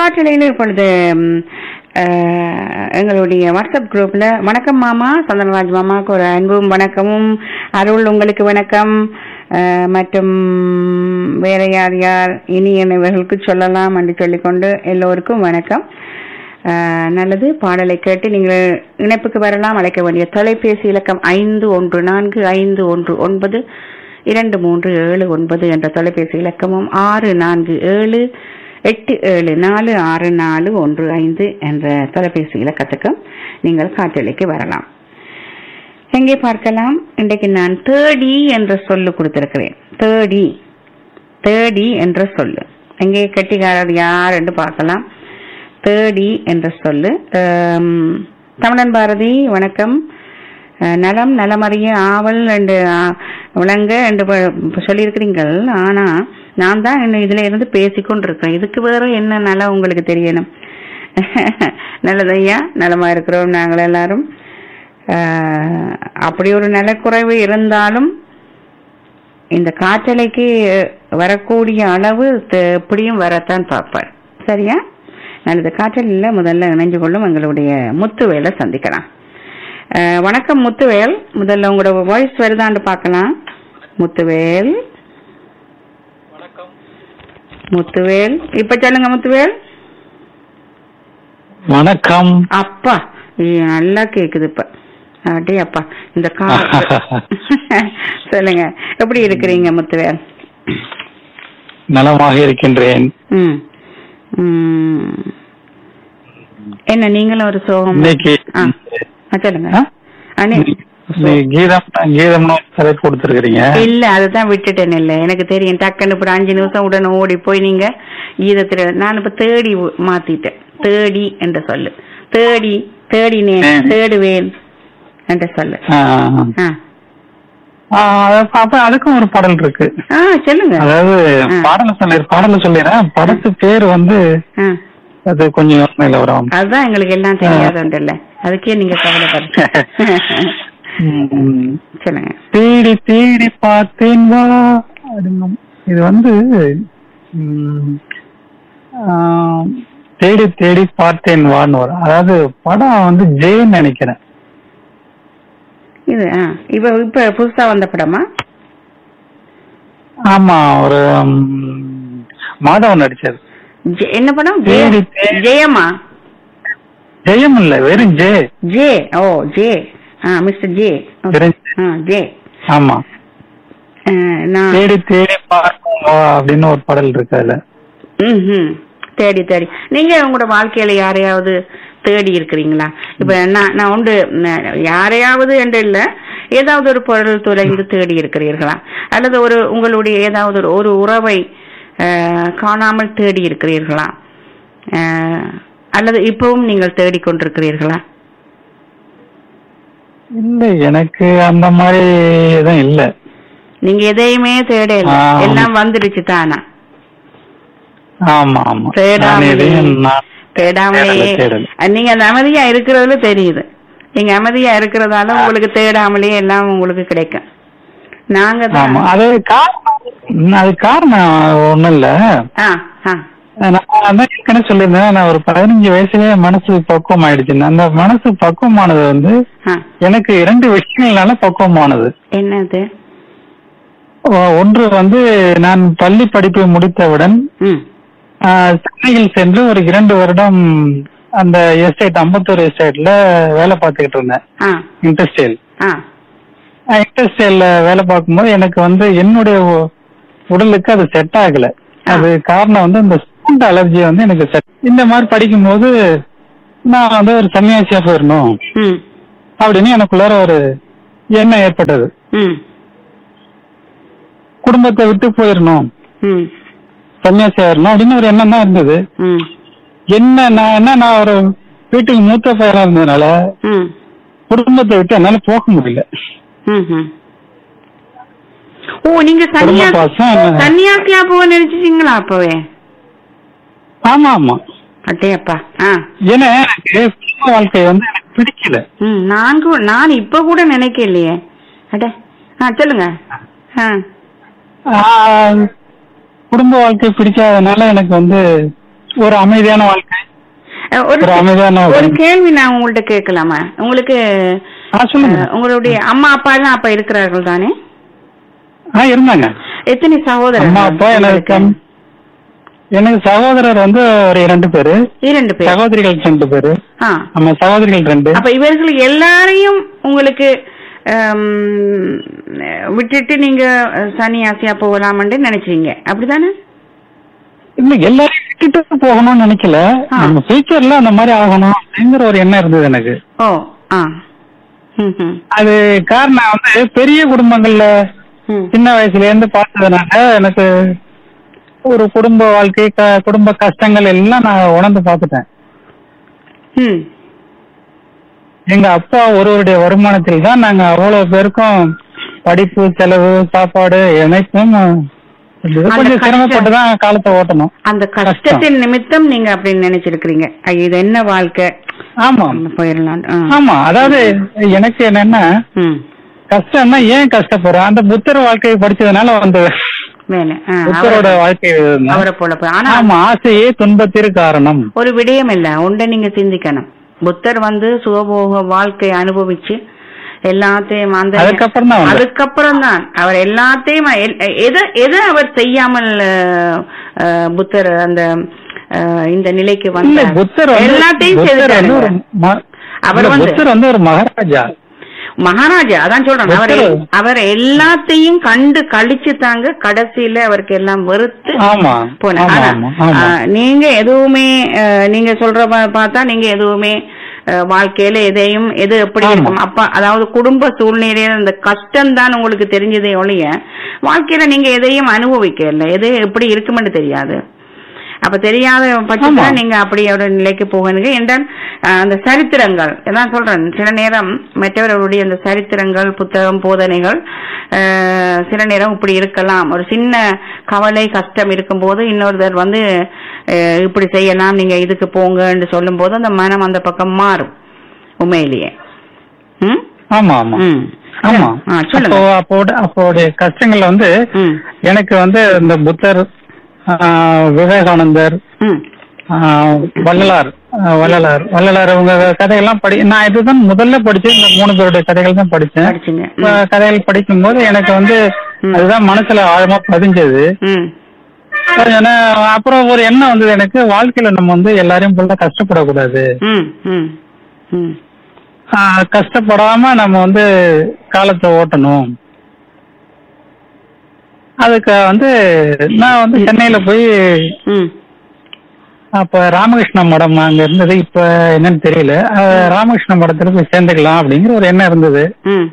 காற்றலையில் இப்பொழுது ம், அஹ், எங்களுடைய வாட்ஸ்அப் குரூப்ல வணக்கம் மாமா சந்தனராஜ் மாமாவுக்கு ஒரு அன்பும் வணக்கமும் அருள் உங்களுக்கு வணக்கம் அஹ், மற்றும் வேற யார் யார் இனியவர்களுக்கு சொல்லலாம் என்று சொல்லிக்கொண்டு எல்லோருக்கும் வணக்கம் அஹ், நல்லது பாடலை கேட்டு நீங்கள் இணைப்புக்கு வரலாம் அழைக்க வேண்டிய தொலைபேசி இலக்கம் ஐந்து ஒன்று நான்கு ஐந்து ஒன்று ஒன்பது இரண்டு மூன்று ஏழு ஒன்பது என்ற தொலைபேசி இலக்கமும் ஆறு நான்கு ஏழு எட்டு ஏழு நாலு ஆறு நாலு ஒன்று ஐந்து என்ற தொலைபேசி இலக்கத்துக்கும் நீங்கள் காற்றலைக்கு வரலாம் எங்கே பார்க்கலாம் இன்றைக்கு நான் தேடி என்ற சொல்லு கொடுத்திருக்கிறேன் தேடி தேடி என்ற சொல்லு எங்கே கட்டிக்காரர் யார் என்று பார்க்கலாம் தேடி என்ற சொல்லு ஆம், தமிழன் பாரதி வணக்கம் அஹ், நலம் நலமறிய ஆவல் என்று ஆ, விளங்க என்று ப- சொல்லியிருக்கிறீங்கள் ஆனா நான் தான் இன்னும் இதுல இருந்து பேசிக்கொண்டிருக்கேன் இதுக்கு வேற என்ன நலம் உங்களுக்கு தெரியணும் நல்லது ஐயா நலமா இருக்கிறோம் நாங்கள் எல்லாரும் அஹ், அப்படி ஒரு நலக்குறைவு இருந்தாலும் இந்த காற்றலைக்கு வரக்கூடிய அளவு த- எப்படியும் வரத்தான் பார்ப்பார் சரியா நல்லது காற்றலில் முதல்ல இணைஞ்சு கொள்ளும் எங்களுடைய முத்துவேலை சந்திக்கலாம் அஹ், வணக்கம் முத்துவேல் முதல்ல உங்களோட வாய்ஸ் வருதான்னு பார்க்கலாம் முத்துவேல் முத்துவேல் இப்ப சொல்லுங்க முத்துவேல் வணக்கம் அப்பா இது நல்லா கேக்குது இப்ப அடே அப்பா இந்த கா சொல்லுங்க எப்படி இருக்கிறீங்க முத்துவேல் நலமாக இருக்கின்றேன் ம் ம். என்ன நீங்களும் ஒரு சோகம் இன்னைக்கு ஆ ஆ, சொல்லுங்க ஆ? அண்ணே நீ கீதம் கீதம்னு தலைப்பு கொடுத்துருக்கீங்க இல்ல அதுதான் விட்டுட்டேன் இல்ல எனக்கு தெரியும் டக்குன்னு இப்ப ஒரு அஞ்சு நிமிஷம் உடனே ஓடி போய் நீங்க கீதத்துல நான் இப்ப தேடி உ- மாத்திட்டேன் தேடி என்று சொல்லு தேடி தேடினேன் ம். தேடுவேன் என்று சொல்லு ஆ, ஆ ஆ, அத- அப்ப அதுக்கும் ஒரு பாடல் இருக்கு ஆ சொல்லுங்க அதாவது ஆ. பாடல சொல்லி பாடல சொல்லிடுறேன் படத்து பேர் வந்து ஆ அது கொஞ்சம் யோசனையில வரும் அதுதான் எங்களுக்கு எல்லாம் தெரியாதுன்றல அதுக்கே நீங்க கவலைப்படுங்க ம். சொல்லுங்க தேடி தேடி பார்த்தேன் வா அப்படிங்கும். இது வந்து ம், ஆ, தேடி தேடி பார்த்தேன் வான்னு வரும் அதாவது படம் வந்து ஜெயன்னு நினைக்கிறேன் இது ஆ இப்ப இப்ப புதுசா வந்த படமா ஆமா ஒரு ம், மாதவன் நடிச்சது ஜெ- என்ன படம் தேடி ஜெய- தேடி- ஜெயமா ஜெயம் இல்ல வெறும் ஜே ஜே ஓ ஜே ஆ மிஸ்டர் ஜே ஓகே. வெறும் ஆ ஜே ஆமா ஆ, நான் தேடி தேடி பார்த்தேன் வா அப்படின்னு ஒரு பாடல் இருக்கு அதுல ம்ஹும். தேடி தேடி நீங்க உங்களோட வாழ்க்கையில யாரையாவது தேடி இருக்கிறீங்களா இப்ப நான் நான் உண்டு ந- யாரையாவது என்று இல்ல ஏதாவது ஒரு பொருள் தொலைந்து தேடி இருக்கிறீர்களா அல்லது ஒரு உங்களுடைய ஏதாவது ஒரு ஒரு உறவை அஹ், காணாமல் தேடி இருக்கிறீர்களா அஹ், அல்லது இப்பவும் நீங்கள் தேடிக் கொண்டிருக்கிறீர்களா இல்ல எனக்கு அந்த மாதிரி எதுவும் இல்ல நீங்க எதையுமே தேடல ஆ. எல்லாம் வந்துடுச்சு தானா ஆமா ஆமா நான் தேடாமலே எதையும் நான் தேடாமலேயே தேடல, தேடல. அஹ் நீங்க அந்த அமைதியா இருக்கிறதுல தெரியுது நீங்க அமைதியா இருக்கிறதால உங்களுக்கு தேடாமலே எல்லாம் உங்களுக்கு கிடைக்கும் நாங்க தான் ஆமா அது காரணம் ம், அது காரணம் ஒண்ணும் இல்ல ஆ ஆ நான் அதான் ஏற்கனவே சொல்லியிருந்தேன் நான் ஒரு பதினஞ்சு வயசுலயே மனசு பக்குவம் ஆயிடுச்சுன்னு அந்த மனசு பக்குவமானது வந்து ஆ எனக்கு இரண்டு விஷயங்களால பக்குவமானது என்னது ஒ- ஒன்று வந்து நான் பள்ளி படிப்பை முடித்தவுடன் ம் ஆஹ், சென்னையில் சென்று ஒரு இரண்டு வருடம் அந்த எஸ்டேட் அம்பத்தூர் எஸ்டேட்ல வேலை பார்த்துக்கிட்டு இருந்தேன் ஆ இண்டஸ்ட்ரியல் ஆ இண்டஸ்ட்ரியல்ல வேலை பார்க்கும்போது எனக்கு வந்து என்னுடைய உ- உடலுக்கு அது செட் ஆகல அது காரணம் வந்து இந்த ஸ்பூண்ட் அலர்ஜி வந்து எனக்கு செட் இந்த மாதிரி படிக்கும்போது நான் வந்து ஒரு சன்னியாசியா போயிடணும் ம் அப்படின்னு எனக்குள்ளார ஒரு எண்ணம் ஏற்பட்டது ம் குடும்பத்தை விட்டு போயிடணும் ம் சன்னியாசியா இருக்கணும் அப்படின்னு ஒரு எண்ணம் தான் இருந்தது ம் என்ன நான் என்ன நான் ஒரு வீட்டுக்கு மூத்த பையனா இருந்ததுனால ம் குடும்பத்தை விட்டு என்னால போக முடியல ம் ம் ஓ நீங்க சன்னியாசி குடும்ப பாசம் சன்னியாசியா போக நினைச்சிட்டீங்களா அப்பவே ஆமா ஆமா அட்டையப்பா ஆ ஏன்னா எனக்கு குடும்ப வாழ்க்கை வந்து எனக்கு பிடிக்கல ம் நான் கூட நான் இப்ப கூட நினைக்கலையே அட ஆ சொல்லுங்க ஆ ஆஹ், குடும்ப வாழ்க்கை பிடிக்காதனால எனக்கு வந்து ஒரு அமைதியான வாழ்க்கை அஹ், ஒரு ஒரு அமைதியான ஒரு வாழ்க்கை. கேள்வி நான் உங்கள்ட்ட கேட்கலாமா உங்களுக்கு ஆ சொல்லுங்க அஹ், உங்களுடைய அம்மா அப்பா எல்லாம் அப்ப இருக்கிறார்கள் தானே ஆ இருந்தாங்க எத்தனை சகோதரர் அம்மா அப்பா எனக்கு கம்- எனக்கு சகோதரர் வந்து ஒரு இரண்டு பேரு இரண்டு பேர் சகோதரிகள் ரெண்டு பேரு ஆ நம்ம சகோதரிகள் ரெண்டு அப்ப இவர்கள் எல்லாரையும் உங்களுக்கு ஹம், விட்டுட்டு நீங்க சன்னியாசியா போகலாம்னு நினைச்சீங்க அப்படிதானே இன்னும் எல்லாரையும் விட்டுட்டு போகணும்னு நினைக்கல ஆ. நம்ம ஃபியூச்சர்ல அந்த மாதிரி ஆகணும் அப்படிங்கிற ஒரு எண்ணம் இருந்தது எனக்கு ஓ ஆ ம் ம் அது காரணம் வந்து பெரிய குடும்பங்கள்ல ம் சின்ன வயசுல இருந்து பார்த்ததுனால எனக்கு ஒரு குடும்ப வாழ்க்கை க- குடும்ப கஷ்டங்கள் எல்லாம் நான் உணர்ந்து பார்த்துட்டேன் ம் எங்க அப்பா ஒருவருடைய வருமானத்தில் தான் நாங்க அவ்வளவு பேருக்கும் படிப்பு செலவு சாப்பாடு இணைப்பும் இது அந்த கொஞ்சம் கஷ்டம். சிரமப்பட்டு தான் காலத்தை ஓட்டணும் அந்த கஷ்டத்தின் நிமித்தம் நீங்க அப்படின்னு நினைச்சிருக்கிறீங்க ஐயோ, இது என்ன வாழ்க்கை ஆமா நம்ம போயிடலாம் ஆ. ஆமா அதாவது எனக்கு என்னன்னா ம் கஷ்டம்னா ஏன் கஷ்டப்படுறேன் அந்த புத்தர் வாழ்க்கையை படிச்சதுனால வந்து வேலை ஆ, புத்தரோட அவரை- வாழ்க்கை இதுதான். அவரை போல போய் ஆனா ஆமா ஆசையே துன்பத்திற்கு காரணம் ஒரு விடயம் இல்ல உண்டை நீங்க சிந்திக்கணும் புத்தர் வந்து சுகபோக வாழ்க்கையை அனுபவிச்சு எல்லாத்தையும் அந்த அதுக்கப்புறம் தான் வந்தார். அதுக்கப்புறம் தான் அவர் எல்லாத்தையும் எல்- எதை எதை அவர் செய்யாமல் அஹ், அஹ், புத்தர் அந்த அஹ், இந்த நிலைக்கு இல்ல வந்தார் புத்தர் வந்து எல்லாத்தையும் புத்தர் வந்து ஒரு செய்தாரு ம- அவர் இல்ல, வந்து- புத்தர் வந்து ஒரு மகாராஜா மகாராஜா அதான் சொல்றேன் அவர் புத்தர். அவர் எல்லாத்தையும் கண்டு கழிச்சு தாங்க கடைசியில அவருக்கு எல்லாம் வெறுத்து ஆமா போனேன் ஆமா ஆனா, ஆமா ஆமா ஆ, நீங்க எதுவுமே அஹ், நீங்க சொல்ற பா- பார்த்தா நீங்க எதுவுமே அஹ், வாழ்க்கையில எதையும் எது எப்படி ஆமா. இருக்கும் அப்ப அதாவது குடும்ப சூழ்நிலையில இந்த கஷ்டம் தான் உங்களுக்கு தெரிஞ்சதே ஒழிய வாழ்க்கையில நீங்க எதையும் அனுபவிக்கல எது எப்படி இருக்குமென்னு தெரியாது அப்ப தெரியாத பட்சத்துல ஆமா. நீங்க அப்படி ஒரு நிலைக்கு போகணுங்க என்றால் அஹ், அந்த சரித்திரங்கள் எல்லாம் சொல்றேன் சில நேரம் மற்றவர்களுடைய அந்த சரித்திரங்கள் புத்தகம் போதனைகள் அஹ், சில நேரம் இப்படி இருக்கலாம் ஒரு சின்ன கவலை கஷ்டம் இருக்கும்போது இன்னொருத்தர் வந்து அஹ், இப்படி செய்யலாம் நீங்க இதுக்கு போங்கன்னு சொல்லும் போது அந்த மனம் அந்த பக்கம் மாறும் உண்மையிலேயே ம் ஆமா ஆமா ம் ஆமா ஆ, சொல்லுங்க அப்போ அப்போட அப்போடைய கஷ்டங்கள்ல வந்து ம் எனக்கு வந்து இந்த புத்தர் ஆ, விவேகானந்தர் ம் ஆ, வள்ளலார் ஆ, வள்ளலார் வள்ளலார் அவங்க கதையெல்லாம் படி நான் இதுதான் முதல்ல படிச்சேன் இந்த மூணு பேருடைய கதைகள் தான் படிச்சேன் படிச்சுங்க இப்ப கதைகள் படிக்கும்போது எனக்கு வந்து ம். அதுதான் மனசுல ஆழமா பதிஞ்சது ம் ஏன்னா அப்புறம் ஒரு எண்ணம் வந்தது எனக்கு வாழ்க்கையில நம்ம வந்து எல்லாரையும் போல கஷ்டப்படக்கூடாது ம் ம் ம் ஆஹ் கஷ்டப்படாம நம்ம வந்து காலத்தை ஓட்டணும் அதுக்கு வந்து நான் வந்து சென்னையில போய் ம் அப்ப ராமகிருஷ்ண மடம் அங்க இருந்தது இப்ப என்னன்னு தெரியல அஹ் ராமகிருஷ்ண மடத்துல போய் சேர்ந்துக்கலாம் அப்படிங்கிற ஒரு எண்ணம் இருந்தது ம்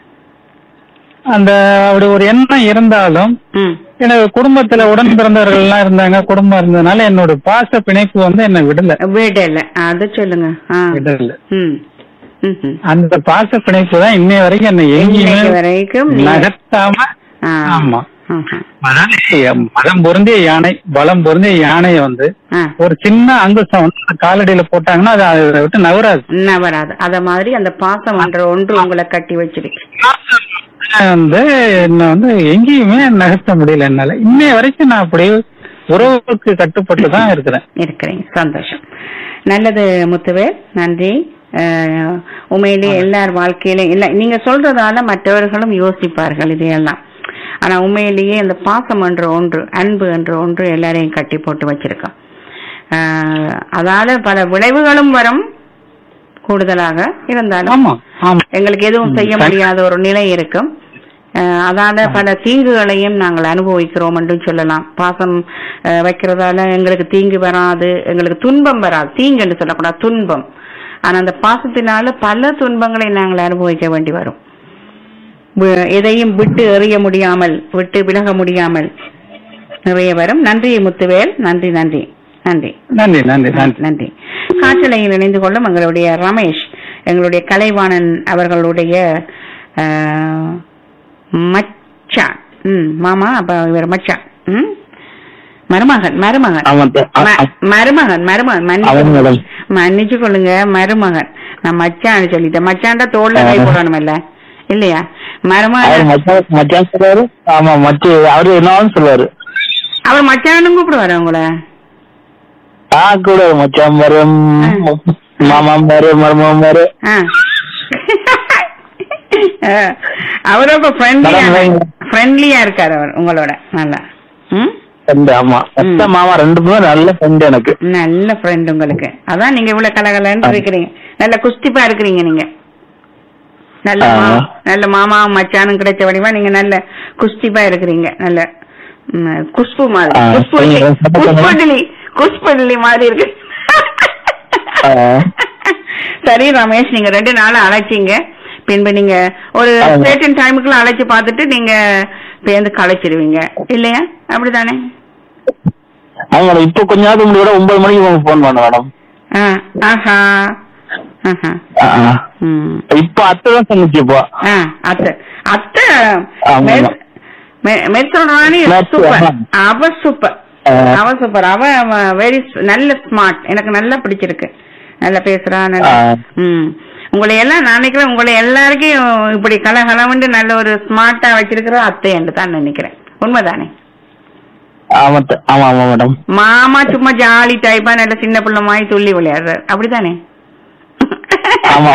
அந்த அப்படி ஒரு எண்ணம் இருந்தாலும் ம் எனக்கு குடும்பத்துல உடன் பிறந்தவர்கள் எல்லாம் இருந்தாங்க குடும்பம் இருந்ததுனால என்னோட பாச பிணைப்பு வந்து என்ன விடல விடல அது சொல்லுங்க ஆ விடல ம் ம் ம். அந்த பாச பிணைப்பு தான் இன்னைய வரைக்கும் என்ன எங்கேயுமே இன்னைக்கு வரைக்கும் நீ- நகர்த்தாம ஆ. ஆமா ஆஹா. அதாவது மதம் பொருந்திய யானை பலம் பொருந்திய யானையை வந்து ஆ. ஒரு சின்ன அங்குசம் வந்து அந்த காலடியில போட்டாங்கன்னா அது அதை விட்டு நகராது என்ன வராது அத மாதிரி அந்த பாசம் என்ற ஒன்று உங்களை கட்டி வச்சிருக்கு வந்து என்ன வந்து எங்கேயுமே நகர்த்த முடியல என்னால இன்னைய வரைக்கும் நான் அப்படியே உறவுக்கு கட்டுப்பட்டு தான் இருக்கிறேன் இருக்கிறீங்க சந்தோஷம் நல்லது முத்துவேல் நன்றி அஹ், உண்மையிலேயே எல்லார் வாழ்க்கையிலும் இல்ல நீங்க சொல்றதால மற்றவர்களும் யோசிப்பார்கள் இதையெல்லாம் ஆனா உண்மையிலேயே இந்த பாசம் என்ற ஒன்று அன்பு என்ற ஒன்று எல்லாரையும் கட்டி போட்டு வச்சிருக்கோம் அஹ், அதால பல விளைவுகளும் வரும் கூடுதலாக இருந்தாலும் ஆமா ஆமா எங்களுக்கு எதுவும் செய்ய ம், முடியாத ஒரு நிலை இருக்கும் அஹ் அதால பல தீங்குகளையும் நாங்கள் அனுபவிக்கிறோம் என்றும் சொல்லலாம் பாசம் அஹ், வைக்கிறதால எங்களுக்கு தீங்கு வராது எங்களுக்கு துன்பம் வராது தீங்கு என்று சொல்லக்கூடாது துன்பம் ஆனா அந்த பாசத்தினால பல துன்பங்களை நாங்கள் அனுபவிக்க வேண்டி வரும் வி- எதையும் விட்டு எறிய முடியாமல் விட்டு விலக முடியாமல் நிறைய வரும் நன்றி முத்துவேல் நன்றி நன்றி நன்றி நன்றி நன்றி நன்றி நன்றி காற்றலையில் இணைந்து கொள்ளும் எங்களுடைய ரமேஷ் எங்களுடைய கலைவாணன் அவர்களுடைய ஆஹ், மச்சான் ம் மாமா அப்ப இவர் மச்சான் ம் மருமகன் மருமகன் ஆமா த- அ- ம- அ- மருமகன் மருமகன் அவன் மன்னிச்சு மேடம். மன்னிச்சு கொள்ளுங்க மருமகன் நான் மச்சான்னு சொல்லிட்டேன் மச்சான்டா தோல்ல கை ஆ. போடணும்ல இல்லையா அவர் மருமகன் மச்சான் மச்சான் சொல்லுவாரு ஆமா மச்சி அவரு என்னன்னு சொல்லுவாரு அவர் மச்சானும் கூப்பிடுவாரு உங்களை ஆ கூட மச்சான் பாரு மாமா பாரு மருமம் பாரு ஆ. ஆ. அவர் ரொம்ப ஃப்ரெண்ட்லியா மேடம், வைங்க. ஃப்ரெண்ட்லியா இருக்காரு அவர் உங்களோட நல்லா ம் ஃப்ரெண்டு ஆமா அத்தை மாமா ரெண்டு பேரும் நல்ல ஃப்ரெண்டு எனக்கு நல்ல ஃப்ரெண்ட் உங்களுக்கு அதான் நீங்க இவ்வளவு கலகலன்னு இருக்கிறீங்க நல்ல குஸ்திப்பா இருக்கிறீங்க நீங்க நல்ல மா- ஆ. நல்ல மாமா மச்சானும் கிடைச்ச வடிவா நீங்க நல்ல குஸ்திப்பா இருக்கிறீங்க நல்ல ம், குஷ்பு மாதிரி ஆ, குஷ்பு நீங்க இட்லி. ரொம்ப குஷ்பு இட்லி குஷ்பு இட்லி மாதிரி இருக்கு ஆ. சரி ரமேஷ் நீங்க ரெண்டு நாள் அழைச்சிங்க பின்பு நீங்க ஒரு ஆமா. certain டைமுக்குள்ள அழைச்சு பார்த்துட்டு நீங்க பேருந்து களைச்சிடுவீங்க இல்லையா அப்படிதானே ஆமா மேடம் இப்ப கொஞ்ச நேரத்துக்கு முன்னாடி கூட ஒன்பது மணிக்கு உங்களுக்கு ஃபோன் பண்ண மேடம் ஆ, ஆஹா ஆஹா ஆ, ஆ. ம் இப்ப அத்தை தான் சொன்னிச்சு இப்போ ஆ, அத்தை அத்தை ஆமா, மெ- ஆமா. மெ- மெட்ரோராணி மெட்ரோ, சூப்பர் ஆமா. அவ சூப்பர் ஆ. அவ சூப்பர் அவ வெரி நல்ல ஸ்மார்ட் எனக்கு நல்லா பிடிச்சிருக்கு நல்லா பேசுறா நல்லா ஆ. ம் உங்களை எல்லாம் நான் நினைக்கிறேன் உங்களை எல்லாருக்கும் இப்படி கலகலவண்டு நல்ல ஒரு ஸ்மார்ட்டா வச்சிருக்கிற அத்தை என்று தான் நினைக்கிறேன் உண்மைதானே ஆமா அத்தை. ஆமா ஆமா மேடம் மாமா சும்மா ஜாலி டைப்பா நல்ல சின்ன பிள்ளை மாதிரி துள்ளி விளையாடுறாரு அப்படித்தானே ஆமா.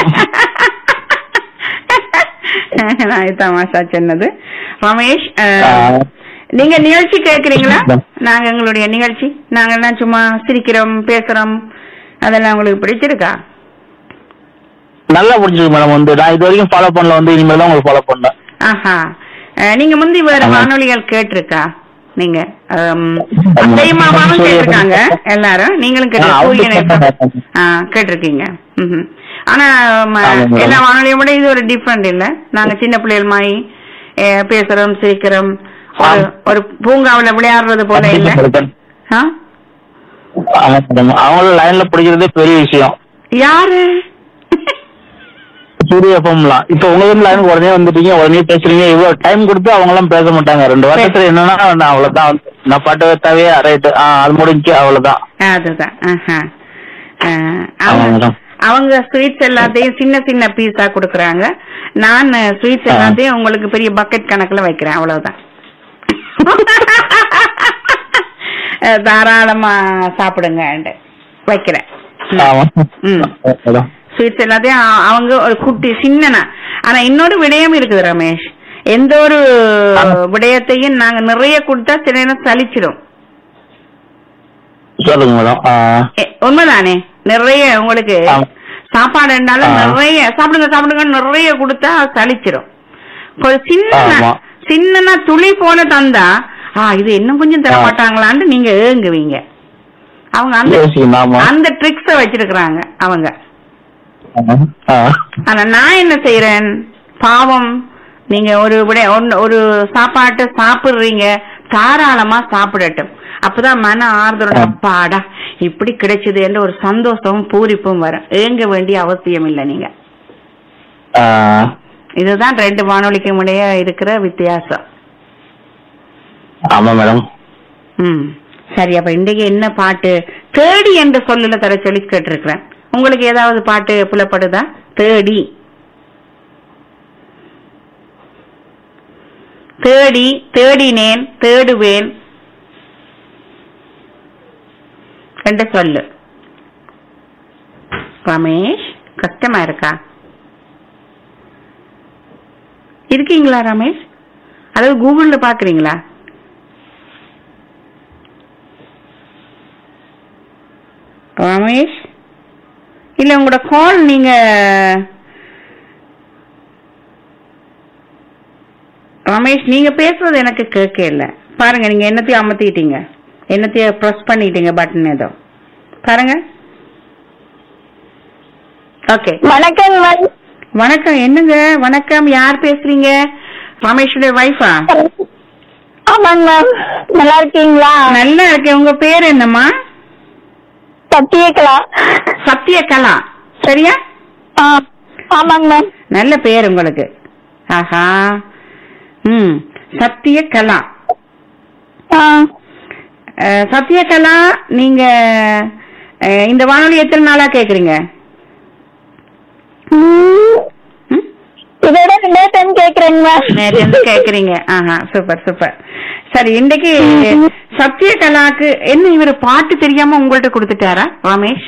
நான் இது தமாஷா சொன்னது ரமேஷ் அஹ், ஆ. நீங்க நிகழ்ச்சி கேக்குறீங்களா மேம். நாங்க எங்களுடைய நிகழ்ச்சி நாங்க எல்லாம் சும்மா சிரிக்கிறோம் பேசுறோம் அதெல்லாம் உங்களுக்கு பிடிச்சிருக்கா நல்லா பிடிச்சிருக்கு மேடம் வந்து நான் இது வரைக்கும் ஃபாலோ பண்ணல வந்து இனிமேல் தான் உங்களுக்கு ஃபாலோ பண்ணேன் ஆஹா அஹ், நீங்க முந்தி வேற ஆமா. வானொலிகள் கேட்டிருக்கா நீங்க அம், ஆமா. அத்தையும் மாமாவும் சூரிய கேட்டிருக்காங்க எல்லாரும் நீங்களும் ஆ, கேட்டு அவங்க சூரியன் FM. கேட்டாங்க. ஆ கேட்டிருக்கீங்க ம்ஹும். ஆனா ம, ஆமா, மேடம். எல்லா வானொலியும் விட இது ஒரு டிஃப்ரெண்ட் இல்ல நாங்க சின்ன பிள்ளைகள் மாதிரி அஹ், பேசுறோம் சிரிக்கிறோம் ஒரு ஆமா. ஒரு பூங்காவுல விளையாடுறது போல இல்ல ஆ? ஆமா மேடம் அவங்கள லைன்ல பிடிக்கிறதே பெரிய விஷயம் யாரு சூரிய எஃப்எம்லாம் இப்ப உங்க வீட்டு லைனுக்கு உடனே வந்துட்டீங்க உடனே பேசுறீங்க இவ்வளவு டைம் கொடுத்து அவங்க எல்லாம் பேச மாட்டாங்க ரெண்டு வருஷத்துல என்னன்னா நான் அவ்வளவுதான் வந்து நான் பாட்டு வைத்தாவே ரைட்டு அது முடிஞ்சு அவ்வளவுதான் அதுதான் ஆஹா. அஹ், ஆமா அவங்க- மேடம் அவங்க ஸ்வீட்ஸ் எல்லாத்தையும் சின்ன சின்ன பீஸா கொடுக்கறாங்க நான் ஸ்வீட்ஸ் ஆ. எல்லாத்தையும் உங்களுக்கு பெரிய பக்கெட் கணக்குல வைக்கிறேன் அவ்வளவுதான் அஹ், தாராளமா சாப்பிடுங்க வைக்கிறேன் ஆமா ம். மேடம் ஸ்வீட்ஸ் எல்லாத்தையும் அ- அவங்க ஒரு குட்டி சின்னனா ஆனா இன்னொரு விடயம் இருக்குது ரமேஷ் எந்த ஒரு ஆமா. விடயத்தையும் நாங்க நிறைய கொடுத்தா சில நேரம் சலிச்சிடும் சொல்லுங்க மேடம் ஆ. எ- உண்மைதானே நிறைய உங்களுக்கு ஆமா. சாப்பாடு இருந்தாலும் ஆ. நிறைய சாப்பிடுங்க சாப்பிடுங்க நிறைய கொடுத்தா சலிச்சிடும் ஒரு சின்ன ஆமா. சின்னனா துளி போல தந்தா ஆ இது இன்னும் கொஞ்சம் தர ஆ. மாட்டாங்களான்னு நீங்க ஏங்குவீங்க அவங்க அந்த யோசிக்கணும் ஆமா அந்த ட்ரிக்ஸ வச்சிருக்கிறாங்க அவங்க ஆமா. ஆ. ஆனா நான் என்ன செய்யறேன் பாவம் நீங்க ஒரு விட ஒன்னு- ஒரு சாப்பாட்டை சாப்பிடுறீங்க தாராளமா சாப்பிடட்டும் அப்பதான் மன ஆறுதலோட ஆ. அப்பாடா இப்படி கிடைச்சது என்ற ஒரு சந்தோஷமும் பூரிப்பும் வரும் ஏங்க வேண்டிய அவசியம் இல்லை நீங்க ஆ. இதுதான் ரெண்டு வானொலிக்கும் இடையே இருக்கிற வித்தியாசம் ஆமா மேடம் ம் சரி அப்ப இன்றைக்கு என்ன பாட்டு தேடி என்ற சொல்லுல தர சொல்லி கேட்டிருக்கிறேன் உங்களுக்கு ஏதாவது பாட்டு புலப்படுதா தேடி தேடி தேடினேன் தேடுவேன் என்ற சொல்லு ரமேஷ் கஷ்டமா இருக்கா இருக்கீங்களா ரமேஷ் அதாவது கூகுள்ல பாக்குறீங்களா ரமேஷ் இல்ல உங்களோட கால் நீங்க ரமேஷ் நீங்க பேசுறது எனக்கு கேட்க இல்ல பாருங்க நீங்க என்னத்தையும் அமர்த்திட்டீங்க என்னத்தையும் ப்ரெஸ் பண்ணிட்டீங்க பட்டன் ஏதோ பாருங்க ஓகே வணக்கம் மேம் வணக்கம் என்னங்க வணக்கம் யார் பேசுறீங்க ரமேஷுடைய வைஃபா ஆமாங்க மேம் நல்லா இருக்கீங்களா நல்லா இருக்கேன் உங்க பேர் என்னம்மா சத்தியகலா சத்யகலா சரியா ஆ ஆமாங்க மேம் நல்ல பேர் உங்களுக்கு ஆஹா ம் சத்யகலா ஆ அஹ், சத்யகலா நீங்க அஹ், இந்த வானொலி எத்தனை நாளா கேக்குறீங்க ம், ம்? இதோட ரெண்டே டைம் கேக்குறேங்க மேம் நேற்று இருந்து கேக்குறீங்க ஆஹா சூப்பர் சூப்பர் சரி இன்னைக்கு சத்யகலாக்கு என்ன இவரு பாட்டு தெரியாம உங்கள்ட்ட கொடுத்துட்டாரா ரமேஷ்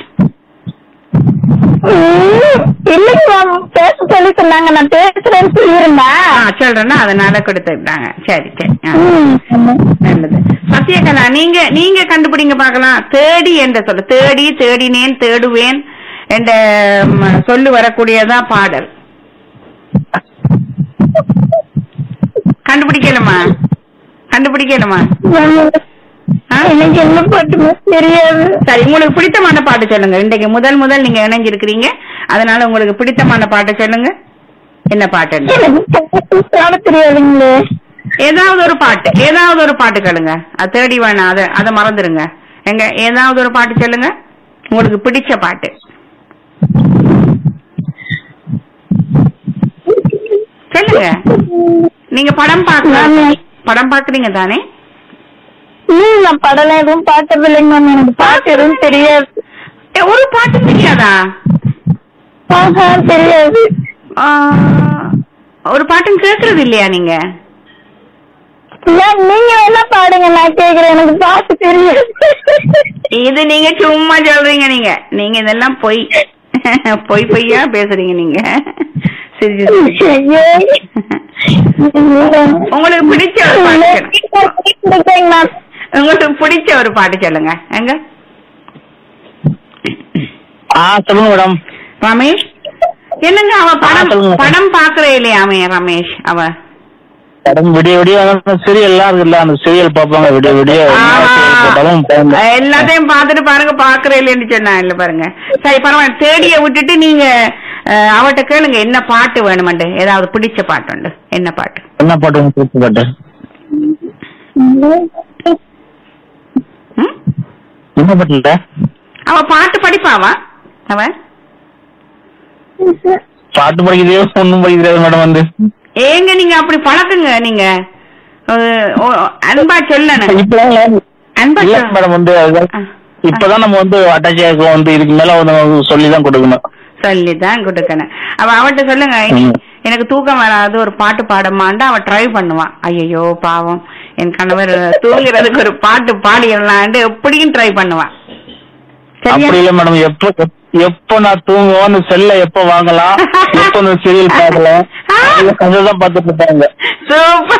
ம், இல்லைங்க மேம் பேச சொல்லி சொன்னாங்க நான் பேசுறேன்னு ஆ, சொல்லியிருந்தேன் சொல்றேன்னா அதனால கொடுத்துட்டாங்க சரி சரி ஆ, ம். நல்லது சத்யகலா நீங்க நீங்க கண்டுபிடிங்க பார்க்கலாம் தேடி என்ற சொல்ல தேடி தேடினேன் தேடுவேன் என்ற ம், சொல்லு வரக்கூடியதா பாடல் கண்டுபிடிக்கலுமா கண்டுபிடிக்கலுமா ஆ? எனக்கு என்ன பாட்டுமே தெரியாது சரி உங்களுக்கு பிடித்தமான பாட்டு சொல்லுங்க இன்றைக்கு முதல் முதல் நீங்க இணைஞ்சிருக்கிறீங்க அதனால உங்களுக்கு பிடித்தமான பாட்டு சொல்லுங்க என்ன பாட்டு எனக்கு பாட்டு பாட தெரியாதுங்களே ஏதாவது ஒரு பாட்டு ஏதாவது ஒரு பாட்டு கேளுங்க அது தேடி வேணாம் அத அத மறந்துருங்க எங்க ஏதாவது ஒரு பாட்டு சொல்லுங்க உங்களுக்கு பிடிச்ச பாட்டு சொல்லுங்க நீங்க படம் பாக்க படம் பாக்குறீங்க தானே ம், நான் படம் எதுவும் பார்த்ததில்லைங்க மேம் எனக்கு பாட்டு எதுவும் தெரியாது ஏ, ஒரு பாட்டு தெரியாதா ஆஹா தெரியாது ஆ, ஒரு பாட்டும் கேக்குறது இல்லையா நீங்க மேம் நீங்க வேணா பாடுங்க நான் கேக்குறேன் எனக்கு பாட்டு தெரியாது இது நீங்க சும்மா சொல்றீங்க நீங்க நீங்க இதெல்லாம் பொய் பொய் பொய்யா பேசுறீங்க நீங்க சிரிச்சு சிரிச்சு. ஐயோ. உங்களுக்கு பிடிச்ச ஒரு பாட்டு சொல்லுங்க. பிடிச்சேங்க மேம் உங்களுக்கு பிடிச்ச ஒரு பாட்டு சொல்லுங்க எங்க ஆ சொல்லுங்க மேடம் ரமேஷ் என்னங்க அவ படம் சொல்லுங்க. படம் பாக்குறே இல்லையாமே ரமேஷ் அவ படம் விடிய விடிய சீரியல் எல்லாம் இருக்குல்ல அந்த சீரியல் பார்ப்பாங்க விடிய விடிய ஆஹா. போட்டாலும் பாருங்க. எல்லாத்தையும் பார்த்துட்டு பாருங்க பாக்குறே இல்லைன்னு சொன்னா இல்ல பாருங்க சரி பரவாயில்ல தேடிய விட்டுட்டு நீங்க அஹ், அவட்ட கேளுங்க என்ன பாட்டு வேணுமெண்டு ஏதாவது பிடிச்ச பாட்டு உண்டு என்ன பாட்டு என்ன பாட்டு உங்களுக்கு பிடிச்ச பாட்டு ம்? என்ன பாட்டு இல்ல அவ பாட்டு படிப்பாவா அவ பாட்டு படிக்கிறதே ஒண்ணும் படிக்கிறது மேடம் வந்து ஏங்க நீங்க அப்படி பழக்குங்க நீங்க அஹ், ஓ, அன்பா சொல்லணும் இப்பெல்லாம் அன்பா இல்ல சொல்ல- மேடம் வந்து அதுதான் ஆ. இப்பதான் நம்ம வந்து அட்டாச் ஆயிருக்கோம் வந்து இதுக்கு மேல வந்து சொல்லி தான் கொடுக்கணும் சொல்லிதான் கொடுக்கணும் அவ அவட்ட சொல்லுங்க ம். எனக்கு தூக்கம் வராது ஒரு பாட்டு பாடமான்ட்டு அவ ட்ரை பண்ணுவான் ஐயோ பாவம் என் கணவர் தூங்குறதுக்கு ஒரு பாட்டு பாடிடலான்ட்டு எப்படியும் ட்ரை பண்ணுவான் சரியா அப்படி இல்ல மேடம் எப்போ எப்- எப்போ நான் தூங்குவோம் அந்த செல்ல எப்போ வாங்கலாம் எப்போ அந்த சீரியல் பார்க்கலாம் அதுதான் பார்த்துட்டு இருப்பாங்க சூப்பர்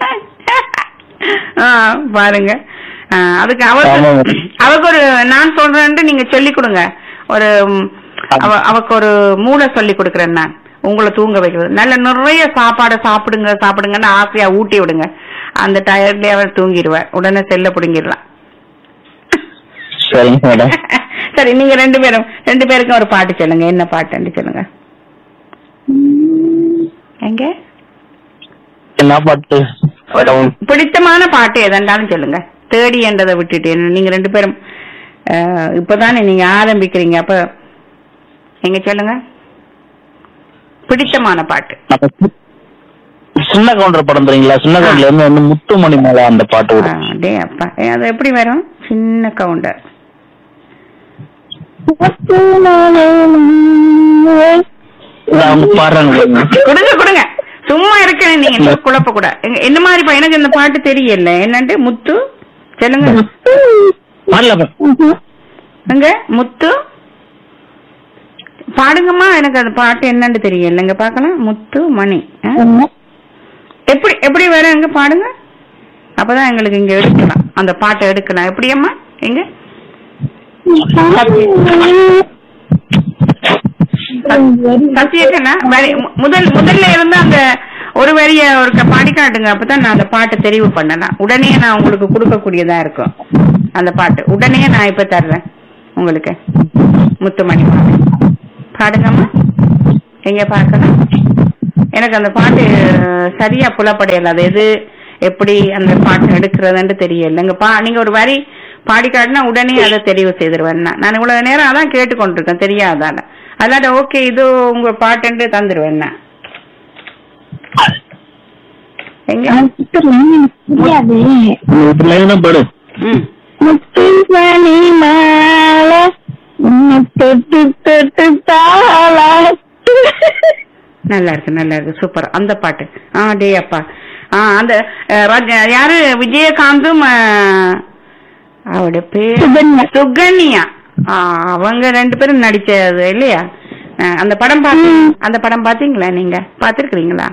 ஆ, பாருங்க ஆ, அதுக்கு அவருக்கு ஆமாங்க. அவருக்கு ஒரு நான் சொல்றேன்ட்டு நீங்க சொல்லி கொடுங்க ஒரு ம், அவ அவக்கு ஒரு மூளை சொல்லி கொடுக்குறேன் நான் உங்களை தூங்க வைக்கிறது நல்ல நிறைய சாப்பாடை சாப்பிடுங்க சாப்பிடுங்கன்னு ஆசையா ஊட்டி விடுங்க அந்த டயர்ட்லயே அவர் தூங்கிடுவார் உடனே செல்ல பிடுங்கிடலாம் சரிங்க மேடம் சரி நீங்க ரெண்டு பேரும் ரெண்டு பேருக்கும் ஒரு பாட்டு சொல்லுங்க என்ன பாட்டுன்னு சொல்லுங்க எங்க என்ன பாட்டு மேடம் பிடித்தமான பாட்டு எதென்றாலும் சொல்லுங்க தேடி என்றதை விட்டுட்டு நீங்க ரெண்டு பேரும் அஹ், இப்பதானே நீங்க ஆரம்பிக்கிறீங்க அப்ப எங்க சொல்லுங்க பிடித்தமான பாட்டு நம்ம சி- சின்ன கவுண்டர் படம் தெரியுங்களா சின்ன கவுண்டர்ல இருந்து வந்து முத்துமணி மேல அந்த பாட்டு வரும் டே அப்பா ஏ, அது எப்படி வரும் சின்ன கவுண்டர் இல்ல, அவங்க பாடுறாங்க கொடுங்க கொடுங்க சும்மா இருக்கேன் நீங்க இந்த குழப்ப கூட எங்க- என்ன மாதிரி பா- எனக்கு இந்த பாட்டு தெரியல என்னன்ட்டு முத்து சொல்லுங்க பாடல எங்க முத்து பாடுங்கம்மா எனக்கு அந்த பாட்டு என்னன்னு தெரியல எங்க பாக்கலாம் முத்து மணி ஆ? எப்படி எப்படி வேற எங்க பாடுங்க அப்பதான் எங்களுக்கு இங்க எடுக்கலாம் அந்த பாட்டை எடுக்கலாம் எப்படியம்மா எங்க சத்தியக்கண்ணா வரி- மு- முதல் முதல்ல இருந்த அந்த ஒரு வரிய ஒரு க- பாடி காட்டுங்க அப்பதான் நான் அந்த பாட்டை தெரிவு பண்ணலாம் உடனே நான் உங்களுக்கு கொடுக்கக்கூடியதா இருக்கும் அந்த பாட்டு உடனே நான் இப்ப தர்றேன் உங்களுக்கு முத்துமணி பாட்டு பாடுங்கம்மா எங்க பார்க்கலாம் எனக்கு அந்த பாட்டு அஹ், சரியா புலப்படையல அது எது எப்படி அந்த பாட்டு எடுக்கிறதுன்னு தெரியல நீங்க பா நீங்க ஒரு வரி பாடி காட்டினா உடனே அதை தெரிவு செய்திருவேன் நான். நான் இவ்வளவு நேரம் அதான் கேட்டுக்கொண்டிருக்கேன் தெரியாதால அல்லாட்ட ஓகே இது உங்க பாட்டுன்ட்டு தந்துருவேன் நான் எங்க தெரியாது லைனா பாடு ம் முத்துமணி மாலை உன்னை தொட்டு தொட்டு தாளாட்டு நல்லா இருக்கு நல்லா இருக்கு சூப்பர் அந்த பாட்டு ஆ டே அப்பா ஆ அந்த அஹ், ராஜ- யாரு விஜயகாந்தும் அஹ், அவட பேர் சுகன்யா. சுகன்யா ஆ, அவங்க ரெண்டு பேரும் நடிச்சது இல்லையா அஹ், அந்த படம் பாத்தீங்க அந்த படம் பாத்தீங்களா நீங்க பாத்திருக்கீங்களா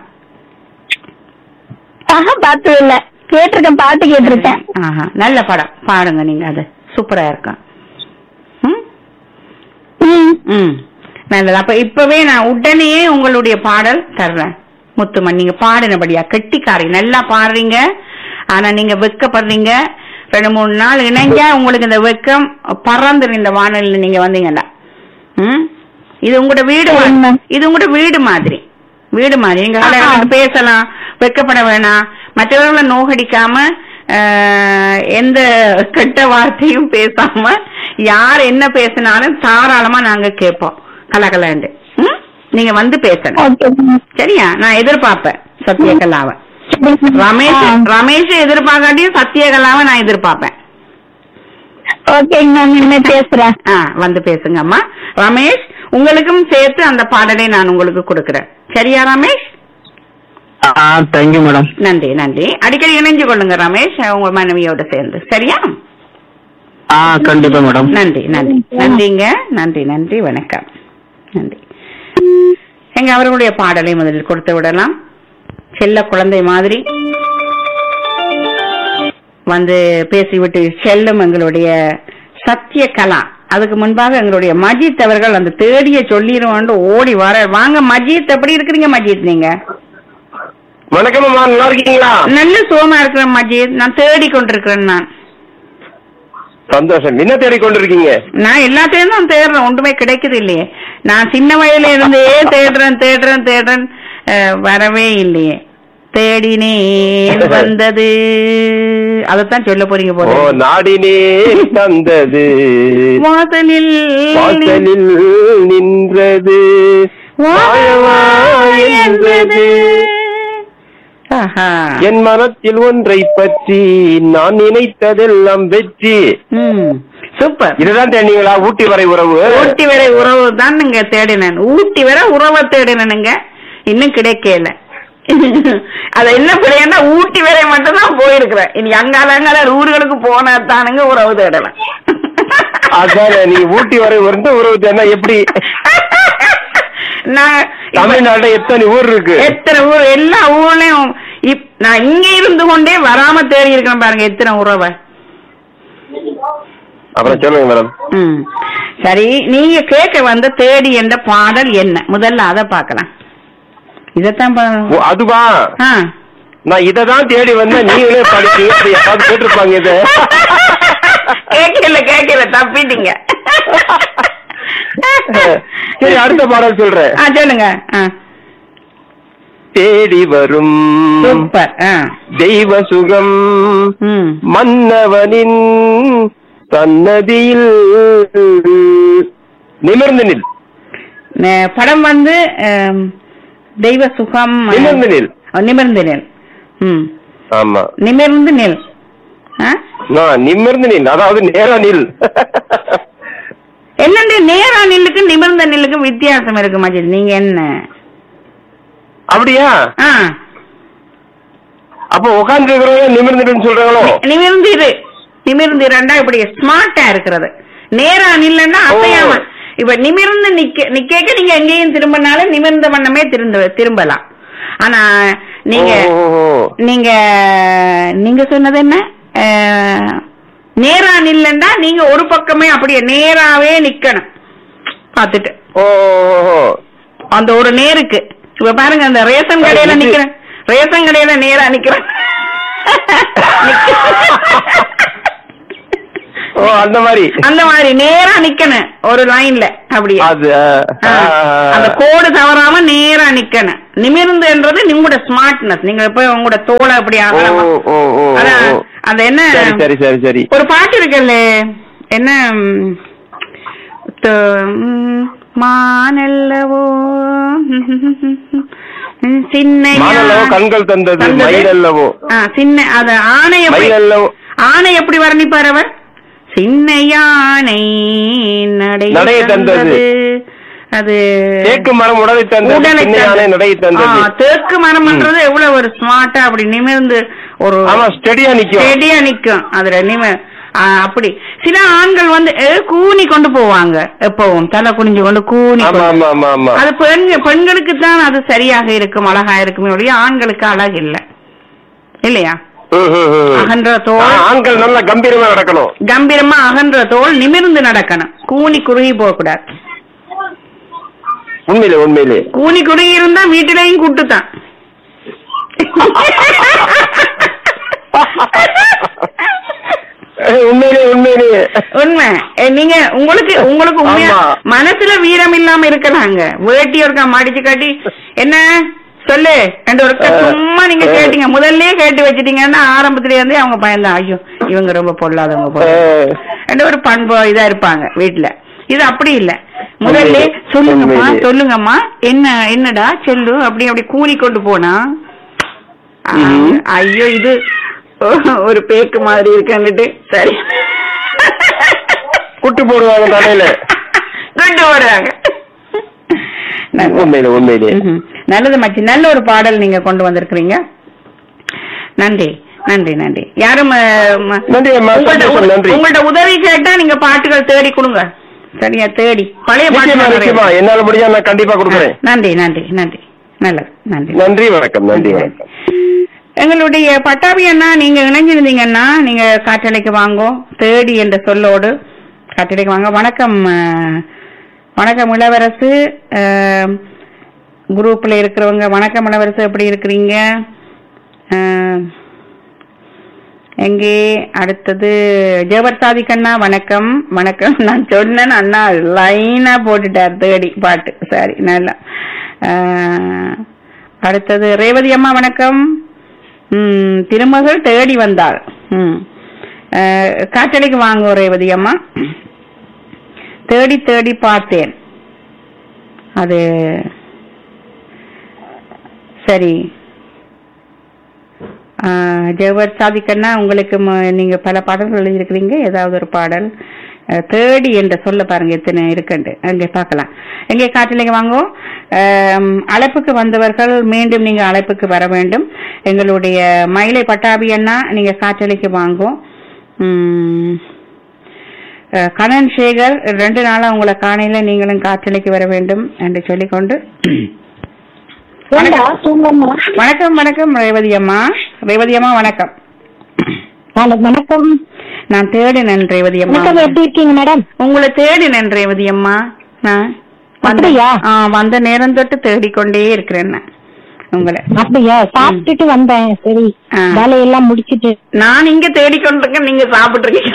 ஆஹா பார்த்தது இல்ல கேட்டிருக்கேன் பாட்டு கேட்டிருக்கேன் ஆஹா நல்ல படம் பாருங்க நீங்க அது சூப்பரா இருக்கும் ம் ம். ம் நல்லது அப்ப இப்பவே நான் உடனே உங்களுடைய பாடல் தர்றேன் முத்துமன் நீங்க பாடினபடியா கெட்டிக்காரி நல்லா பாடுறீங்க ஆனா நீங்க வெக்கப்படுறீங்க ரெண்டு மூணு நாள் இணைஞ்சா உங்களுக்கு இந்த வெக்கம் பறந்துரும் இந்த வானொலியில நீங்க வந்தீங்கன்னா ம் இது உங்களோட வீடு மா- சரிங்க. இது உங்களோட வீடு மாதிரி வீடு மாதிரி நீங்க ஆஹா. அழகா பேசலாம் வெக்கப்பட வேணாம் மற்றவர்களை நோகடிக்காம ஆஹ், எந்த கெட்ட வார்த்தையும் பேசாம யார் என்ன பேசினாலும் தாராளமா நாங்க கேட்போம் கலகலண்டு ம்? நீங்க வந்து பேசணும் ஓகே சரியா நான் எதிர்பார்ப்பேன் சத்யகலாவை ரமேஷ் ஆ. ரமேஷ் எதிர்பார்க்காட்டியும் சத்யகலாவை நான் எதிர்பார்ப்பேன் ஓகேங்க மேம் இனிமே பேசுறேன் ஆ வந்து பேசுங்க அம்மா ரமேஷ் உங்களுக்கும் சேர்த்து அந்த பாடலை நான் உங்களுக்கு கொடுக்கிறேன் சரியா ரமேஷ் ஆ தேங்க்யூ மேடம் நன்றி நன்றி அடிக்கடி இணைஞ்சு கொள்ளுங்க ரமேஷ் உங்க மனைவியோட சேர்ந்து சரியா ஆ கண்டிப்பா மேடம் நன்றி நன்றி நன்றிங்க நன்றி நன்றி வணக்கம் நன்றி எங்க அவர்களுடைய பாடலை முதலில் கொடுத்து விடலாம் செல்ல குழந்தை மாதிரி வந்து பேசிவிட்டு செல்லும் எங்களுடைய சத்திய கலா அதுக்கு முன்பாக எங்களுடைய மஜித் அவர்கள் அந்த தேடிய சொல்லிடுவோன்னு ஓடி வர வாங்க மஜித் எப்படி இருக்கிறீங்க மஜித் நீங்க வணக்கம்மா நல்லா இருக்கீங்களா நல்ல சோமா இருக்கிறேன் மஜித் நான் தேடி கொண்டிருக்கிறேன் நான் சந்தோஷம் என்ன தேடிக் கொண்டிருக்கீங்க நான் எல்லாத்தையும் தான் தேடுறேன் ஒன்றுமே கிடைக்குது இல்லையே நான் சின்ன வயதுல இருந்தே தேடுறேன் தேடுறேன் தேடுறேன் அஹ், வரவே இல்லையே தேடினேன் வந்தது அதத்தான் சொல்ல போறீங்க ஓ போல நாடினே தந்தது வாசலில் வாசலில் நின்றது வாழவா என்றது ஆஹா. என் மனத்தில் ஒன்றை பற்றி நான் நினைத்ததெல்லாம் வெற்றி ம் சூப்பர் இதுதான் தேடிங்களா ஊட்டி வரை உறவு ஊட்டி வரை உறவு தான் நீங்க தேடினேன் ஊட்டி வரை உறவை தேடினனுங்க இன்னும் கிடைக்கல அது என்ன பிள்ளைன்னா ஊட்டி வரை மட்டும் தான் போயிருக்கிறேன் இனி அங்கால அங்கால ஊர்களுக்கு போனா தானுங்க உறவு தேடலாம் அதான் நீ ஊட்டி வரை வந்து உறவு தேடினா எப்படி நான் இப்ப தமிழ்நாட்டுல எத்தனை ஊர் இருக்கு எத்தனை ஊர் எல்லா ஊர்லயும் இப்- நான் இங்க இருந்து கொண்டே வராம தேடி இருக்கிறேன் பாருங்க எத்தனை உறவை அப்புறம் சொல்லுங்க மேடம் ம் சரி நீங்க கேட்க வந்த தேடி என்ற பாடல் என்ன முதல்ல அத பார்க்கலாம் இதத்தான் பா- ஓ, அதுவா ஆ. நான் இததான் தேடி வந்தேன் நீங்களே படிச்சீங்க அதை யாராவது கேட்டிருப்பாங்க இதை கேட்கல கேட்கல தப்பிட்டீங்க சரி அடுத்த பாடல் சொல்றேன் ஆ சொல்லுங்க ஆ. தேடி வரும் சூப்பர் ஆ. தெய்வ சுகம் ம் மன்னவனின் சன்னதியில் நிமிர்ந்து நில் நே- படம் வந்து ஆம், தெய்வ சுகம் ஆ, நிமிர்ந்து நில் நிமிர்ந்து நில் ம் ஆமா நிமிர்ந்து நில் ஆ? நான் நிமிர்ந்து நில் அதாவது நேரா நில் என்னண்டு நேரா நில்லுக்கு நிமிர்ந்த நில்லுக்கு வித்தியாசம் இருக்கு மஜித் நீங்க என்ன அப்படியா ஆ அப்ப உட்கார்ந்து இருக்கிறவங்க நிமிர்ந்துட்டுன்னு சொல்றாங்களோ நிமிர்ந்து இரு நிமிர்ந்து இரண்டா இப்படி ஸ்மார்ட்டா இருக்கிறது நேரா நில்லன்னா அசையாம இப்ப நிமிர்ந்து நிக்க நிக்க நீங்க எங்கேயும் திரும்பினாலும் நிமிர்ந்த வண்ணமே திரும்ப திரும்பலாம் ஆனா நீங்க ஓ, ஓ, ஓ. நீங்க நீங்க சொன்னது என்ன அஹ், நேரா நில்லண்டா நீங்க ஒரு பக்கமே அப்படியே நேராவே நிக்கணும் பாத்துட்டு ஓ, ஓ, ஓ. அந்த ஒரு நேருக்கு இப்ப பாருங்க அந்த ரேஷன் கடையில இது- நிக்கிறேன் ரேஷன் கடையில நேரா நிக்கிறேன் ஓ அந்த மாதிரி அந்த மாதிரி நேரா நிக்கணும் ஒரு லைன்ல அப்படியே அது ஆ, ஆ, ஆ, அந்த கோடு தவறாம நேரா நிக்கணும் நிமிர்ந்துன்றது உங்களோட ஸ்மார்ட்னஸ் நீங்க இப்ப உங்களோட தோலை அப்படி ஓ, அகலமா ஓ, ஓ, அதான், ஓ. அது என்ன சரி சரி சரி சரி ஒரு பாட்டு இருக்குல்ல என்ன ம், த- ம், மானல்லவோ சின்ன மானல்லவோ கண்கள் தந்தது மயிலல்லவோ ஆ, சின்ன அது ஆணை எப்படி மயிலல்லவோ ஆணை எப்படி வர்ணிப்பார் அவர் சின்ன யானை நடை நடை தந்தது. அது தேக்கு மரம் உடலை தந்தது உடலை சின்ன யானை தந்தது. நடையை தந்தது ஆ, தேக்கு மரம்ன்றது எவ்வளவு ஒரு ஸ்மார்ட்டா அப்படி நிமிர்ந்து ஒரு ஆமா ஸ்டெடியா நிக்கும் செடியா நிக்கும் அதுல நிம ஆ, அப்படி சில ஆண்கள் வந்து ஏ, கூனி கொண்டு போவாங்க எப்பவும் தலை குனிஞ்சு கொண்டு கூனி ஆமா கொண்டு. ஆமா ஆமா ஆமா அது பெண் பெண்களுக்கு தான் அது சரியாக இருக்கும் அழகா இருக்குமே ஒழிய ஆண்களுக்கு அழகு இல்ல இல்லையா ம், ம், ம். அகன்ற ஆ, தோல் ஆண்கள் நல்லா கம்பீரமா நடக்கணும் கம்பீரமா அகன்ற தோல் நிமிர்ந்து நடக்கணும் கூனி குறுகி போக கூடாது உண்மையிலே உண்மையிலே கூனி குறுகி இருந்தா வீட்டிலையும் கூட்டுத்தான் ஏய், உண்மையிலே உண்மையிலே உண்மை ஏ, நீங்க உங்களுக்கு உங்களுக்கு உண்மையா ஆமா. மனசுல வீரம் இல்லாம இருக்கலாங்க வேட்டி ஒருக்கா மடிச்சு காட்டி என்ன சொல்லு ரெண்டு ஒருக்கா அஹ், சும்மா நீங்க அஹ். கேட்டீங்க முதல்லயே கேட்டு வச்சிட்டீங்கன்னா ஆரம்பத்துல இருந்தே அவங்க பயந்தா ஐயோ இவங்க ரொம்ப பொல்லாதவங்க போல ஏய், ரெண்டு ஒரு பண்பு இதா இருப்பாங்க வீட்டுல இது அப்படி இல்ல முதல்ல உண்மையிலே, சொல்லுங்கம்மா உண்மையிலே. சொல்லுங்கம்மா என்ன என்னடா சொல்லு அப்படி அப்படி கூனி கொண்டு போனா ஆ, ம்ஹும். ஐயோ இது ஒரு பேக்கு மாதிரி இருக்குன்னுட்டு சரி குட்டு போடுவாங்க தலையில கொண்டு வர்றாங்க நல்லது. உண்மையிலே உண்மையிலே ம்ஹும். நல்லது மச்சி நல்ல ஒரு பாடல் நீங்க கொண்டு வந்திருக்கிறீங்க நன்றி நன்றி நன்றி யாரும் அஹ், ம- நன்றி அம்மா, உங்கள்ட்ட சந்தோஷம், உத- நன்றி. உங்கள்ட்ட உதவி கேட்டா நீங்க பாட்டுகள் தேடி கொடுங்க சரியா தேடி பழைய நிச்சயமா பாட்டுகள் நிச்சயமா நிறைய. என்னால முடிஞ்சா நான் கண்டிப்பா கொடுக்குறேன் நன்றி நன்றி நன்றி நல்லது நன்றி நன்றி வணக்கம் நன்றி வணக்கம் எங்களுடைய பட்டாபி அண்ணா நீங்க இணைஞ்சிருந்தீங்கன்னா நீங்க காற்றலைக்கு வாங்கோ தேடி என்ற சொல்லோடு காற்றலைக்கு வாங்க வணக்கம் அஹ், வணக்கம் இளவரசு அஹ், குரூப்ல இருக்கிறவங்க வணக்கம் இளவரசு எப்படி இருக்கிறீங்க அஹ், எங்கே அடுத்தது ஜெபர்சாதி கண்ணா வணக்கம் வணக்கம் நான் சொன்னேன் அண்ணா லைனா போட்டுட்டார் தேடி பாட்டு சரி நல்லா அஹ், அடுத்தது ரேவதி அம்மா வணக்கம் ம், திருமகள் தேடி வந்தாள் ம். அஹ், காற்றலைக்கு வாங்க ரேவதி அம்மா தேடி தேடி பார்த்தேன் அது சரி ஆஹ், ஜெவர் சாதிக்கன்னா உங்களுக்கு ம- நீங்க பல பாடல்கள் எழுதியிருக்கிறீங்க ஏதாவது ஒரு பாடல் அஹ், தேடி என்ற சொல்ல பாருங்க எத்தனை இருக்குண்டு அங்கே பார்க்கலாம் எங்கே காட்டிலேங்க வாங்கோ ஆம், அழைப்புக்கு வந்தவர்கள் மீண்டும் நீங்க அழைப்புக்கு வர வேண்டும் எங்களுடைய மயிலை பட்டாபி அண்ணா நீங்க காற்றலைக்கு வாங்கோ உம், அஹ், கண்ணன் சேகர் ரெண்டு நாளா உங்களை காணையில நீங்களும் காற்றலைக்கு வர வேண்டும் என்று சொல்லிக்கொண்டு ஏண்டா தூங்கம்மா வணக்கம் வணக்கம் ரேவதி அம்மா ரேவதி அம்மா வணக்கம் நாளைக்கு வணக்கம் நான் தேடினேன் ரேவதி அம்மா வணக்கம் எப்படி இருக்கீங்க மேடம் உங்களை தேடினேன் ரேவதி அம்மா நான் வந்த- அப்படியா? ஆ, வந்த நேரம் தொட்டு தேடிக்கொண்டே இருக்கிறேன் நான் உங்களை அப்படியா சாப்பிட்டுட்டு வந்தேன் சரி ஆ. வேலையெல்லாம் முடிச்சிட்டு நான் இங்க தேடிக்கொண்டிருக்கேன் நீங்க சாப்பிட்டுருக்கீங்க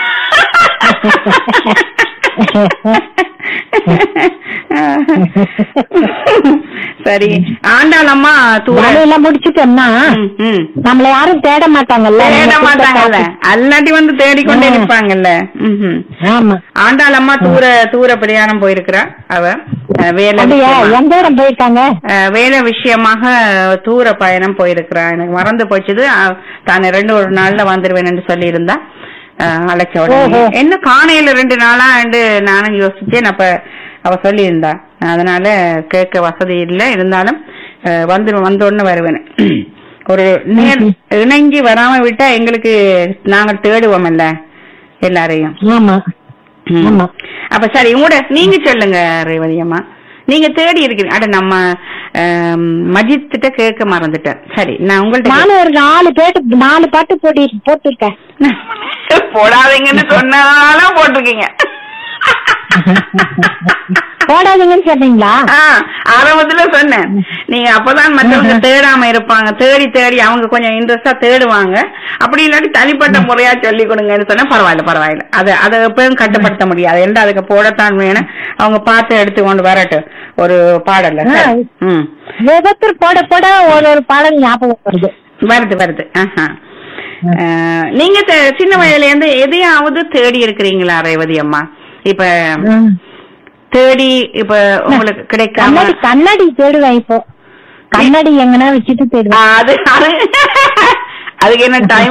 சரி ஆண்டாள் அம்மா தூர வேலையெல்லாம் முடிச்சிட்டோம்னா ம், ம். நம்மள யாரும் தேட மாட்டாங்கல்ல தேட நம்ம மாட்டாங்கல்ல கூப்பிட்ட அல்லாட்டி வந்து தேடிக்கொண்டே ம். நிற்பாங்கல்ல ம்ஹும். ஆமா ஆண்டாள் அம்மா தூர தூர பிரயாணம் போயிருக்கிறா அவ அஹ், வேலை அப்படியா விஷயமா. எந்த இடம் போயிருக்காங்க அஹ், வேலை விஷயமாக தூர பயணம் போயிருக்கிறா எனக்கு மறந்து போச்சுது அஹ், தான் ரெண்டு ஒரு நாள்ல வந்துருவேன்னு சொல்லி இருந்தா அழைச்ச உடனே ஓஹோ. என்ன காணையில ரெண்டு நாளா நானும் யோசிச்சேன் அப்ப அவ சொல்லி இருந்தா அதனால கேட்க வசதி இல்ல இருந்தாலும் அஹ், வந்து வந்தோடனே வருவேன் ஒரு நேர் இணங்கி வராம விட்டா எங்களுக்கு நாங்க தேடுவோம்ல எல்லாரையும் ஆமா ம். ஆமா. அப்ப சரி உங்களோட நீங்க சொல்லுங்க ரேவதி அம்மா நீங்க தேடி இருக்கிறீங்க அட நம்ம ஆம், மஜித் கிட்ட கேட்க மறந்துட்டேன் சரி நான் உங்கள்ட்ட நானும் ஒரு நாலு பேட்டு நாலு பாட்டு போட்டி போட்டிருக்கேன் போடாதீங்கன்னு சொன்னாலும் போட்டிருக்கீங்க போடாதீங்கன்னு சொன்னீங்களா ஆ, ஆரம்பத்துல சொன்னேன் நீங்க அப்பதான் மற்றவங்க தேடாம இருப்பாங்க தேடி தேடி அவங்க கொஞ்சம் இன்ட்ரெஸ்டா தேடுவாங்க அப்படி இல்லாட்டி தனிப்பட்ட முறையா சொல்லி கொடுங்கன்னு சொன்னா பரவாயில்ல பரவாயில்ல அதை அதை எப்பவும் கட்டுப்படுத்த முடியாது எந்த அதுக்கு போடத்தான் வேணும் அவங்க பார்த்து எடுத்து கொண்டு வரட்டும் ஒரு பாடல்ல சரி. ம் விபத்து போட போட ஒரு ஒரு பாடல் ஞாபகம் வருது வருது வருது ஆஹா. அஹ், நீங்க தே- சின்ன வயதுல இருந்து எதையாவது தேடி இருக்கிறீங்களா ரேவதி அம்மா இப்ப தேடி இப்ப உங்களுக்கு கிடைக்காம கண்ணாடி கண்ணாடி தேடுவேன் இப்போ கண்ணாடி எங்கன்னா வச்சுட்டு தேடுவேன் ஆ, அது அது- அதுக்கு என்ன டைம்